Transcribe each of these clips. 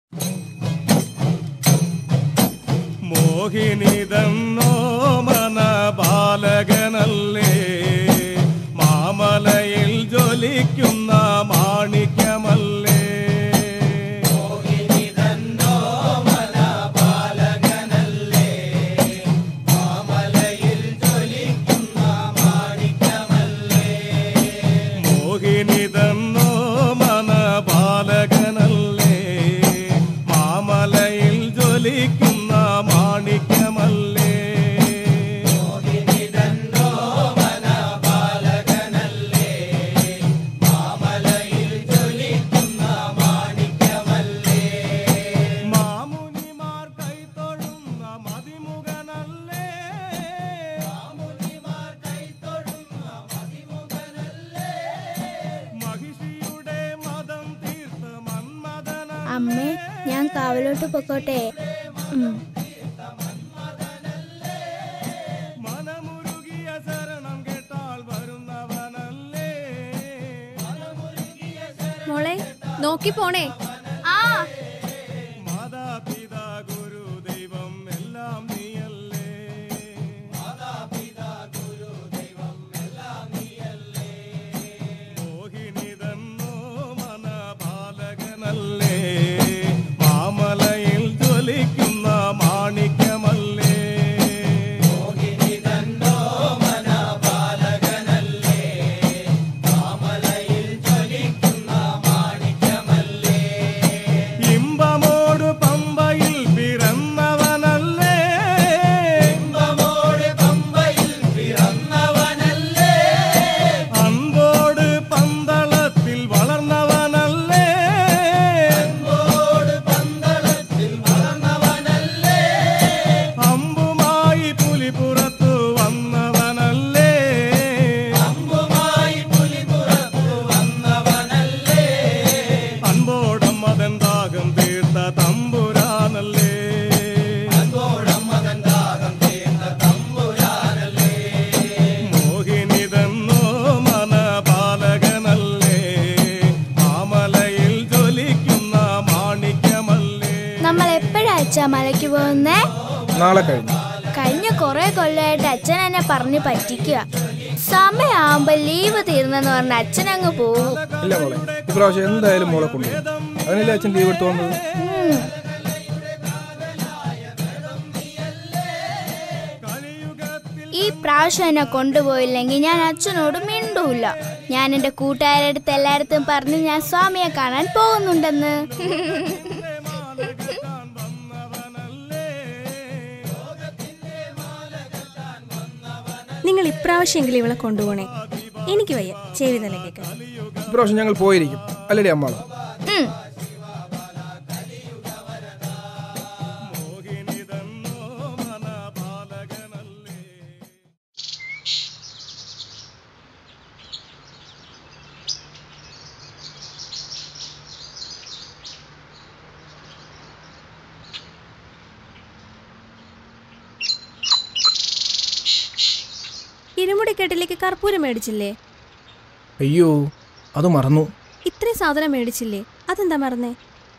മോഹിനിതന്നോ മന ബാലകനല്ലേ മാമലയിൽ ജ്വലിക്കുന്ന മാണിക്യമല്ലേ മോഹിനിതന്നോ മന ബാലകനല്ലേ മാമലയിൽ ജ്വലിക്കുന്ന മാണിക്യമല്ലേ മാമുനിമാർ കൈത്തൊഴുന്ന മതിമുഖനല്ലേ മാമുനിമാർ കൈത്തൊഴുന്ന മതിമുഖനല്ലേ മഹിഷിയുടെ മതം തീർത്ത മന്മഥന അമ്മേ ഞാൻ കാവലോട്ട് പൊക്കോട്ടെ ഉം. മനമുരുകിയ ശരണം കേട്ടാൽ വരുന്നവനല്ലേ മോളെ നോക്കി പോണേ ആ മാതാപിതാ ഗുരു ദൈവം എല്ലാം നീയല്ലേ മോഹിനിതന്നോ മന ബാലകനല്ലേ മാമലയിൽ ജ്വലിക്കുന്ന മാണിക്യമല്ലേ ഇമ്പമോട് പമ്പയിൽ പിറന്നവനല്ലേ ഇമ്പമോട് പമ്പയിൽ പിറന്നവനല്ലേ അൻപോട് പന്തളത്തിൽ വളർന്നവനല്ലേ അൻപോട് പന്തളത്തിൽ വളർന്നവനല്ലേ അമ്പുമായി പുലിപുറത്തു വന്നവനല്ലേ അമ്പുമായി പുലിപുറത്തു വന്നവനല്ലേ അൻപോടം മതൻ ദാഹം തീർത്ത തമ്പുരാനല്ലേ അൻപോടം മതൻ ദാഹം തീർത്ത തമ്പുരാനല്ലേ മോഹിനിതന്നോ മന ബാലകനല്ലേ മാമലയിൽ ജ്വലിക്കുന്ന മാണിക്യമല്ലേ നമ്മൾ എപ്പോഴാ അച്ഛാ മലയ്ക്ക് പോകുന്നേ നാളെ കഴിഞ്ഞു കഴിഞ്ഞ കുറെ കൊല്ലമായിട്ട് അച്ഛൻ എന്നെ പറഞ്ഞു പറ്റിക്കുക സമയമാകുമ്പോ ലീവ് തീർന്നെന്ന് പറഞ്ഞ അച്ഛൻ അങ്ങ് പോകും ഇല്ല മോളെ ഇപ്രാവശ്യം എന്തായാലും മോളെ കൊണ്ടുപോകും അതിനല്ലേ അച്ഛൻ ലീവ് എടുത്തു വന്നത് ഉം. ഈ പ്രാവശ്യം എന്നെ കൊണ്ടുപോയില്ലെങ്കിൽ ഞാൻ അച്ഛനോട് മിണ്ടൂല ഞാൻ എന്റെ കൂട്ടുകാരുടെ അടുത്ത് എല്ലായിടത്തും പറഞ്ഞ് ഞാൻ സ്വാമിയെ കാണാൻ പോകുന്നുണ്ടെന്ന് നിങ്ങൾ ഇപ്രാവശ്യമെങ്കിലും ഇവളെ കൊണ്ടുപോണേ എനിക്ക് വയ്യ ചെവി നല്ല കേൾക്കാൻ ഇപ്രാവശ്യം ഞങ്ങൾ പോയിരിക്കും അല്ലേ അമ്മാള ഉം. ഇരുമുടിക്കെട്ടിലേക്ക് കർപ്പൂരം മേടിച്ചില്ലേ അയ്യോ അത് മറന്നു ഇത്രയും സാധനം മേടിച്ചില്ലേ അതെന്താ മറന്നേ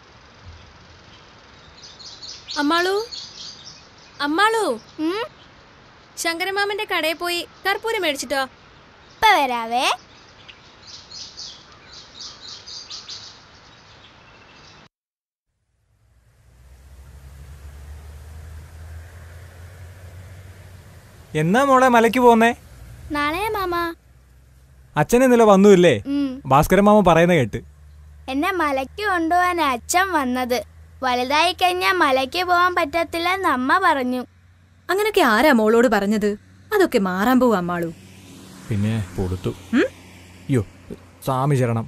അമ്മാളു അമ്മാളു ഉം. ശങ്കരമാമന്റെ കടയിൽ പോയി കർപ്പൂരം മേടിച്ചിട്ടോ ഇപ്പൊ വരാവേ എന്നാ മോളെ മലയ്ക്ക് പോന്നേ നാളെ മാമ അച്ഛൻ ഇന്നലെ വന്നുമില്ലേ ഉം. ഭാസ്കരൻ മാമ പറയുന്ന കേട്ട് എന്നെ മലയ്ക്ക് കൊണ്ടുപോകാൻ അച്ഛൻ വന്നത് വലുതായി കഴിഞ്ഞാൽ മലയ്ക്ക് പോകാൻ പറ്റത്തില്ലെന്ന് അമ്മ പറഞ്ഞു അങ്ങനൊക്കെ ആരാ മോളോട് പറഞ്ഞത് അതൊക്കെ മാറാൻ പോവാ അമ്മാളു പിന്നെ പൊടുത്തു അയ്യോ സ്വാമി ശരണം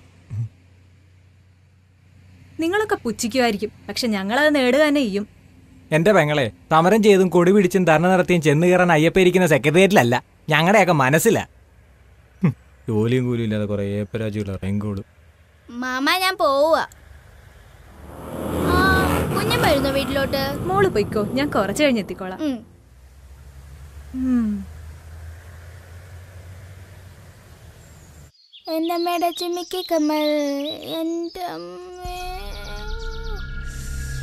നിങ്ങളൊക്കെ പുച്ഛിക്കുമായിരിക്കും പക്ഷെ ഞങ്ങളത് നേടുക തന്നെ ചെയ്യും എന്റെ പെങ്ങളെ സമരം ചെയ്തും കൊടി പിടിച്ചും ധർണ നടത്തിയും ചെന്ന് കയറാൻ അയ്യപ്പ ഇരിക്കുന്ന സെക്രട്ടേറിയറ്റിലല്ല ഞങ്ങളുടെയൊക്കെ മനസ്സില ജോലിയും കൂലിയും ഇല്ലാതെ കുറെ ഏപ്പരാജുള്ള റെങ്കോള് മാമ ഞാൻ പോവുക കുഞ്ഞൻ വരുന്നു വീട്ടിലോട്ട് മോള് പൊയ്ക്കോ ഞാൻ കുറച്ച് കഴിഞ്ഞ് എത്തിക്കോളാം ഉം. ഉം. എൻ്റെ അമ്മയുടെ ചിമ്മിക്ക് കമ്മൽ എൻ്റെ അമ്മേ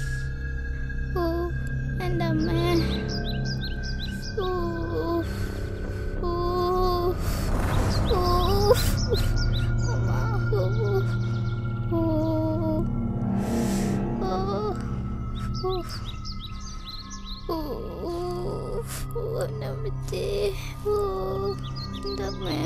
എൻ്റെ അമ്മേ ഊ, ഊ, ഊ, അമ്മ, ഊ, ഊ, ഊ, ഊ, ഊ, ഊ, എൻ്റെ അമ്മച്ചി. ഊ, എൻ്റെ അമ്മേ.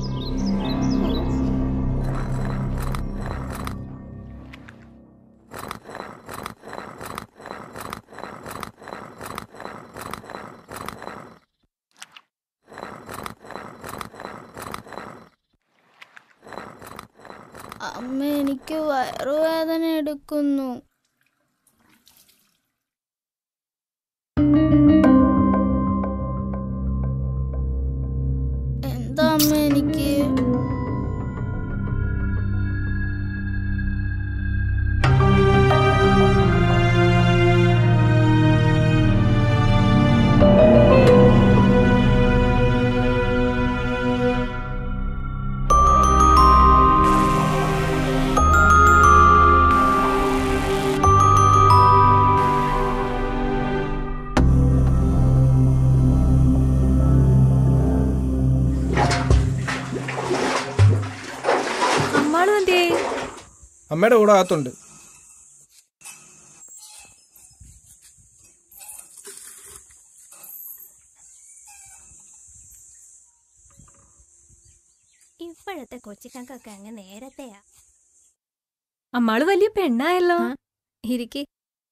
അമ്മ എനിക്ക് വയറുവേദന എടുക്കുന്നു എന്താ അമ്മ എനിക്ക് അമ്മാളും എന്തേ അമ്മയുടെ കൂടെ അകത്തുണ്ട് ഇപ്പോഴത്തെ കൊച്ചിക്കൾക്കൊക്കെ അങ്ങ് നേരത്തെയാ അമ്മാള് വലിയ പെണ്ണായല്ലോ ആ. ഇരിക്ക്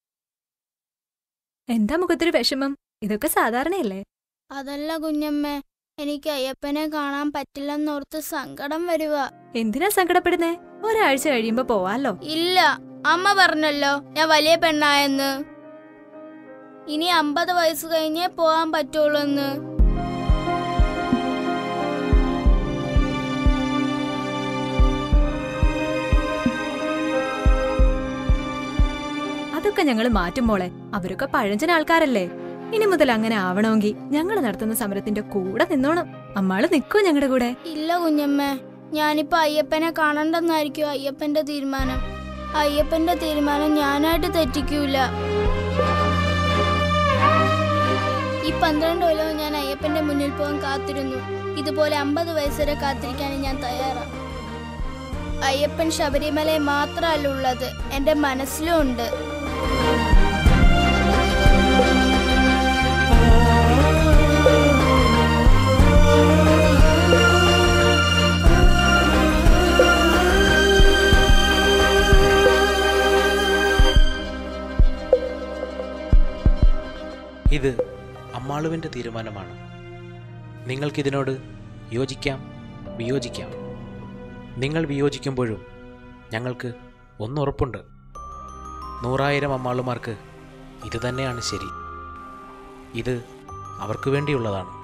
എന്താ മുഖത്തൊരു വിഷമം ഇതൊക്കെ സാധാരണയല്ലേ അതല്ല കുഞ്ഞമ്മ എനിക്ക് അയ്യപ്പനെ കാണാൻ പറ്റില്ലെന്നോർത്ത് സങ്കടം വരുക എന്തിനാ സങ്കടപ്പെടുന്നേ ഒരാഴ്ച കഴിയുമ്പോ പോവാലോ ഇല്ല അമ്മ പറഞ്ഞല്ലോ ഞാൻ വലിയ പെണ്ണായെന്ന് ഇനി അമ്പത് വയസ്സ് കഴിഞ്ഞേ പോവാൻ പറ്റുള്ളൂ എന്ന് അതൊക്കെ ഞങ്ങൾ മാറ്റും മോളെ അവരൊക്കെ പഴഞ്ചൻ ആൾക്കാരല്ലേ ഇനി മുതൽ അങ്ങനെ ആവണമെങ്കിൽ ഞങ്ങൾ നടത്തുന്ന സമരത്തിന്റെ കൂടെ നിന്നോണം അമ്മാള് നിക്കോ ഞങ്ങളുടെ കൂടെ ഇല്ല കുഞ്ഞമ്മ ഞാനിപ്പോ അയ്യപ്പനെ കാണണ്ടെന്നായിരിക്കും അയ്യപ്പന്റെ തീരുമാനം അയ്യപ്പന്റെ തീരുമാനം ഞാനായിട്ട് തെറ്റിക്കൂല ഈ പന്ത്രണ്ട് കൊല്ലവും ഞാൻ അയ്യപ്പന്റെ മുന്നിൽ പോകാൻ കാത്തിരുന്നു ഇതുപോലെ അമ്പത് വയസ്സുവരെ കാത്തിരിക്കാൻ ഞാൻ തയ്യാറാണ് അയ്യപ്പൻ ശബരിമലയിൽ മാത്രമല്ല ഉള്ളത് എന്റെ മനസ്സിലും ഉണ്ട് ഇത് അമ്മാളുവിൻ്റെ തീരുമാനമാണ് നിങ്ങൾക്കിതിനോട് യോജിക്കാം വിയോജിക്കാം നിങ്ങൾ വിയോജിക്കുമ്പോഴും ഞങ്ങൾക്ക് ഒന്നുറപ്പുണ്ട് നൂറായിരം അമ്മാളുമാർക്ക് ഇത് തന്നെയാണ് ശരി ഇത് അവർക്ക് വേണ്ടിയുള്ളതാണ്